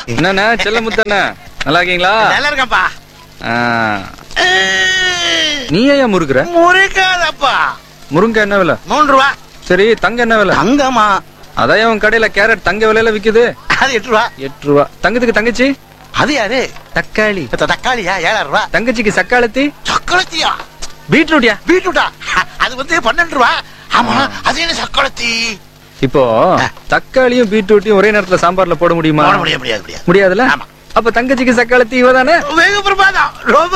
என்னண்ணே செல்ல முத்தண்ணே நல்லா இருக்கீங்களா நல்லா இருக்கப்பா ஆ, நீ ஏன் முறுக்குற முறைக்காதப்பா முருங்கை என்ன விலை மூன்று ரூபா சரி தங்க என்ன விலை தங்கம்மா அதான் உன் கடையில கேரட் தங்க விலையில விக்குது அது எட்டு ரூபா எட்டு ரூபா தங்கத்துக்கு தங்கச்சி அது யாரு தக்காளி த- தக்காளியா ஏழாயிரம் ரூபா தங்கச்சிக்கு சக்காளத்தி சக்கலத்தியா பீட்ரூட்யா பீட்ரூட்டா அது வந்து பன்னெண்டு ரூபா ஆமா அது என்ன சக்கலத்தி இப்போ தக்காளியும் பீட்ரூட்டையும் ஒரே நேரத்துல சாம்பார்ல போட முடியுமா போட முடியாது முடியாது முடியாது முடியாதுல்ல ஆமா. அப்ப தங்கச்சிக்கு சக்காளத்தி இவதானே வெகு பிரமாதம் ரொம்ப